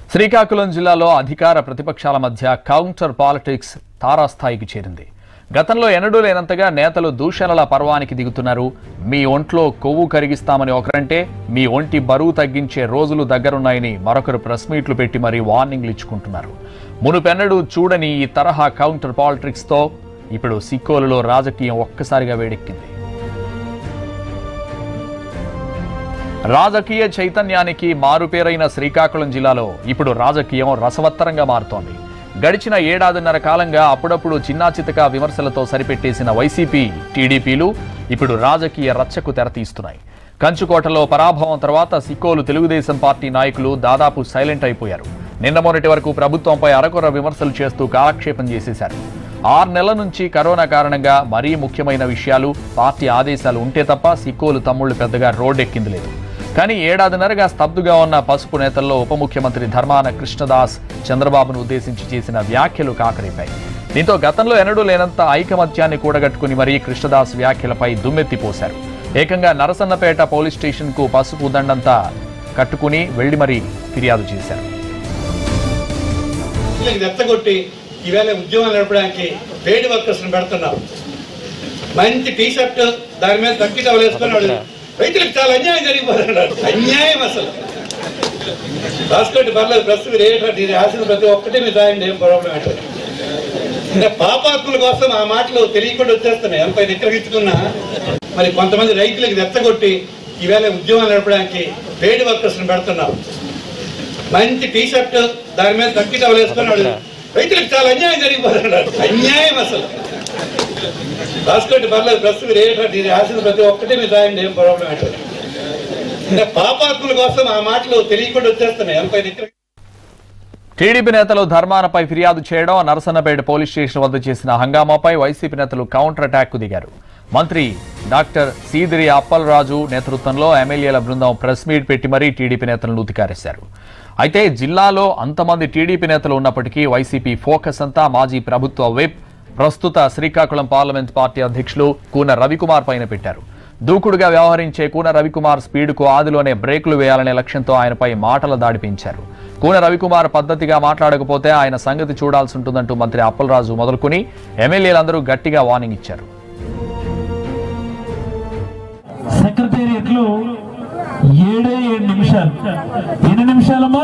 శ్రీకాకుళం జిల్లాలో అధికార ప్రతిపక్షాల మధ్య కౌంటర్ పాలిటిక్స్ తారాస్థాయికి చేరింది గతంలో ఎన్నడూ లేనంతగా నేతలు దూషణల పర్వానికి దిగుతున్నారు మీ ఒంట్లో కొవ్వు కరిగిస్తామని ఒకరంటే మీ ఒంటి బరువు తగ్గించే రోజులు దగ్గరున్నాయని మరొకరు ప్రెస్ మీట్లు పెట్టి మరీ వార్నింగ్లు ఇచ్చుకుంటున్నారు మునుపెన్నడూ చూడని ఈ తరహా కౌంటర్ పాలిటిక్స్తో ఇప్పుడు సిక్కోలులో రాజకీయం ఒక్కసారిగా వేడెక్కింది రాజకీయ చైతన్యానికి మారుపేరైన శ్రీకాకుళం జిల్లాలో ఇప్పుడు రాజకీయం రసవత్తరంగా మారుతోంది గడిచిన ఏడాదిన్నర కాలంగా అప్పుడప్పుడు చిన్నాచితక విమర్శలతో సరిపెట్టేసిన వైసీపీ టీడీపీలు ఇప్పుడు రాజకీయ రచ్చకు తెరతీస్తున్నాయి కంచుకోటలో పరాభవం తర్వాత సిక్కోలు తెలుగుదేశం పార్టీ నాయకులు దాదాపు సైలెంట్ అయిపోయారు నిన్న మొన్నటి వరకు ప్రభుత్వంపై అరకొర విమర్శలు చేస్తూ కాలక్షేపం చేసేశారు ఆరు నెలల నుంచి కరోనా కారణంగా మరీ ముఖ్యమైన విషయాలు పార్టీ ఆదేశాలు ఉంటే తప్ప సిక్కోలు తమ్ముళ్లు పెద్దగా రోడ్డెక్కింది లేదు కానీ ఏడాదిన్నరగా స్తబ్దుగా ఉన్న పసుపు నేతల్లో ఉప ముఖ్యమంత్రి ధర్మాన కృష్ణదాస్ చంద్రబాబును ఉద్దేశించి చేసిన వ్యాఖ్యలు కాకరేపాయి దీంతో గతంలో ఎన్నడూ లేనంత ఐకమత్యాన్ని కూడగట్టుకుని మరీ కృష్ణదాస్ వ్యాఖ్యలపై దుమ్మెత్తిపోశారు ఏకంగా నరసన్నపేట పోలీస్ స్టేషన్ కు పసుపు దండంతా కట్టుకుని వెళ్లి మరీ ఫిర్యాదు చేశారు వీళ్ళకి రెచ్చగొట్టి ఈవేళ ఉద్యోగం నడపడానికి పేడ్ వర్కర్స్ పెడుతున్నాం మంచి టీ షర్ట్ దాని మీద తగ్గి టవల్ వేసుకొని వాడు రైతులకు చాలా అన్యాయం జరిగిపోతున్నాడు అన్యాయం అసలు రాసుకోండి పర్లేదు ప్రస్తుతం రేట్ ఇది రాసిన ప్రతి ఒక్కటి మీరు రాయండి ఏం ప్రాబ్లం అంటే ఇంకా పాపాత్ముల కోసం ఆ మాటలు తెలియకుండా వచ్చేస్తున్నాయి ఎంత నిగ్రహించుకున్నా మరి కొంతమంది రైతులకు రెచ్చగొట్టి ఈవేళ ఉద్యోగం నడపడానికి పేడ్ వర్కర్స్ పెడుతున్నాం మంచి టీ షర్ట్ దాని మీద తగ్గి టవల్ వేసుకొని వాడు రైతులకు చాలా అన్యాయం జరిగిపోతున్నాడు అన్యాయం అసలు రాసుకోండి పర్లేదు ప్రస్తుతం రేట్ ఇది రాసిన ప్రతి ఒక్కటి మీరు రాయండి ఏం ప్రాబ్లం అంటే ఇంకా పాపాత్ముల కోసం ఆ మాటలు తెలియకుండా వచ్చేస్తున్నాయి ఎంత నిగ్రహి టీడీపీ నేతలు ధర్మానపై ఫిర్యాదు చేయడం నరసన్నపేట పోలీస్ స్టేషన్ వద్ద చేసిన హంగామాపై వైసీపీ నేతలు కౌంటర్ అటాక్ కు దిగారు మంత్రి డాక్టర్ సీదిరి అప్పలరాజు నేతృత్వంలో ఎమ్మెల్యేల బృందం ప్రెస్ మీట్ పెట్టి మరీ టీడీపీ నేతలను ఉతికారేశారు అయితే జిల్లాలో అంతమంది టీడీపీ నేతలు ఉన్నప్పటికీ వైసీపీ ఫోకస్ అంతా మాజీ ప్రభుత్వ విప్ ప్రస్తుత శ్రీకాకుళం పార్లమెంట్ పార్టీ అధ్యక్షులు కూన రవికుమార్ పైన పెట్టారు దూకుడుగా వ్యవహరించే కూన రవికుమార్ స్పీడ్కు ఆదిలోనే బ్రేకులు వేయాలనే లక్ష్యంతో ఆయనపై మాటల దాడి పెంచారు కూన రవికుమార్ పద్ధతిగా మాట్లాడకపోతే ఆయన సంగతి చూడాల్సి ఉంటుందంటూ మంత్రి అప్పలరాజు మొదలుకుని ఎమ్మెల్యేలందరూ గట్టిగా వార్నింగ్ ఇచ్చారు సెక్రటేరియట్ లో ఏడే ఏడు నిమిషాలు ఎన్ని నిమిషాలమ్మా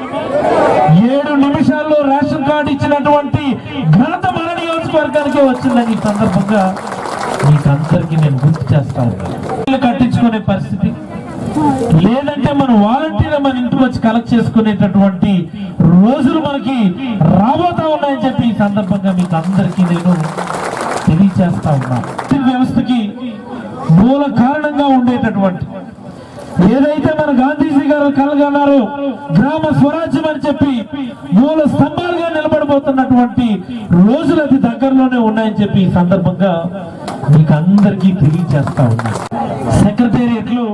ఏడు నిమిషాల్లో రేషన్ కార్డు ఇచ్చినటువంటి ఘనత మన నియోజకవర్గానికి వచ్చిందని ఈ సందర్భంగా మీకు అందరికీ నేను గుర్తు చేస్తాను ఇల్లు కట్టించుకునే పరిస్థితి లేదంటే మన వాలంటీర్ మన ఇంటికి వచ్చి కలెక్ట్ చేసుకునేటటువంటి రోజులు మనకి రాబోతా ఉన్నాయని చెప్పి ఈ సందర్భంగా మీకు అందరికీ నేను తెలియచేస్తా ఉన్నా ఈ వ్యవస్థకి మూల కారణంగా ఉండేటటువంటి ఏదైతే మన గాంధీజీ గారు కలగన్నారో గ్రామ స్వరాజ్యం అని చెప్పి మూల స్తంభాలుగా నిలబడబోతున్నటువంటి రోజులు అతి దగ్గరలోనే ఉన్నాయని చెప్పి ఈ సందర్భంగా మీకు అందరికీ తెలియజేస్తా ఉన్నా సెక్రటేరియట్ లో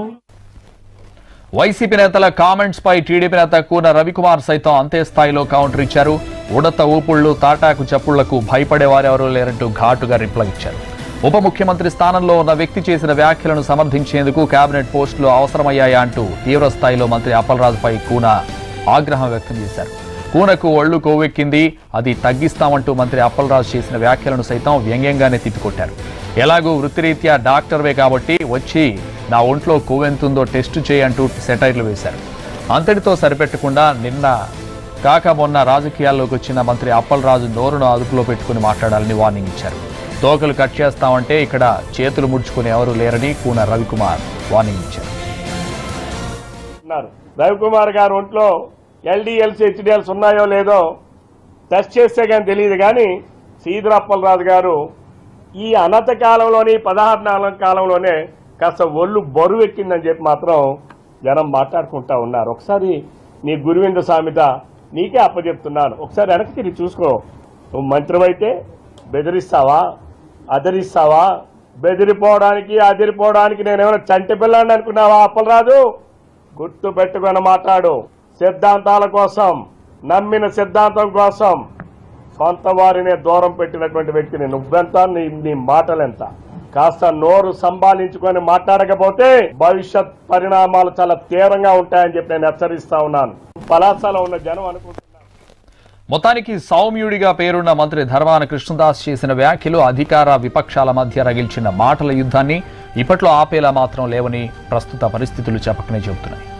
వైసీపీ నేతల కామెంట్స్ పై టీడీపీ నేత కూన రవికుమార్ సైతం అంతే స్థాయిలో కౌంటర్ ఇచ్చారు ఉడత ఊపుళ్లు తాటాకు చప్పుళ్లకు భయపడేవారెవరూ లేరంటూ ఘాటుగా రిప్లై ఇచ్చారు ఉప ముఖ్యమంత్రి స్థానంలో ఉన్న వ్యక్తి చేసిన వ్యాఖ్యలను సమర్థించేందుకు కేబినెట్ పోస్టులు అవసరమయ్యాయా అంటూ తీవ్ర స్థాయిలో మంత్రి అప్పలరాజుపై కూన ఆగ్రహం వ్యక్తం చేశారు కూనకు ఒళ్ళు కొవ్వెక్కింది అది తగ్గిస్తామంటూ మంత్రి అప్పలరాజు చేసిన వ్యాఖ్యలను సైతం వ్యంగ్యంగానే తిప్పికొట్టారు ఎలాగూ వృత్తిరీత్యా డాక్టర్వే కాబట్టి వచ్చి నా ఒంట్లో కొవ్వెంతుందో టెస్ట్ చేయంటూ సెటైర్లు వేశారు అంతటితో సరిపెట్టకుండా నిన్న కాక మొన్న రాజకీయాల్లోకి వచ్చిన మంత్రి అప్పలరాజు నోరును అదుపులో పెట్టుకుని మాట్లాడాలని వార్నింగ్ ఇచ్చారు తోకలు కట్ చేస్తామంటే ఇక్కడ చేతులు ముడుచుకుని ఎవరూ లేరని కూన రవికుమార్ వార్నింగ్ ఇచ్చారు ఉన్నారు రవికుమార్ గారు ఒంట్లో ఎల్డిఎల్స్ హెచ్డిఎల్స్ ఉన్నాయో లేదో టెస్ట్ చేస్తే కానీ తెలియదు కానీ సీదరప్పలరాజు గారు ఈ అనత కాలంలోని పదహారు నెలల కాలంలోనే కాస్త ఒళ్ళు బరువు ఎక్కిందని చెప్పి మాత్రం జనం మాట్లాడుకుంటా ఉన్నారు ఒకసారి నీ గురువింద సామెత నీకే అప్పచెప్తున్నాను ఒకసారి వెనక్కి తిరిగి చూసుకో నువ్వు మంత్రివైతే బెదిరిస్తావా అదరిస్తావా బెదిరిపోవడానికి అదిరిపోవడానికి నేనేమైనా చంటి పిల్లని అనుకున్నావా అప్పలరాజు గుర్తు పెట్టుకొని మాట్లాడు సిద్ధాంతాల కోసం నమ్మిన సిద్ధాంతం కోసం సొంత వారినే దూరం పెట్టినటువంటి వ్యక్తిని నువ్వెంత నీ నీ మాటలెంత కాస్త నోరు సంభాలించుకొని మాట్లాడకపోతే భవిష్యత్ పరిణామాలు చాలా తీవ్రంగా ఉంటాయని చెప్పి నేను హెచ్చరిస్తా ఉన్నాను పలాసలో ఉన్న జనం అనుకుంటున్నారు మొత్తానికి సౌమ్యుడిగా పేరున్న మంత్రి ధర్మాన కృష్ణదాస్ చేసిన వ్యాఖ్యలు అధికార విపక్షాల మధ్య రగిల్చిన మాటల యుద్ధాన్ని ఇప్పట్లో ఆపేలా మాత్రం లేవని ప్రస్తుత పరిస్థితులు చెప్పకనే చెబుతున్నాయి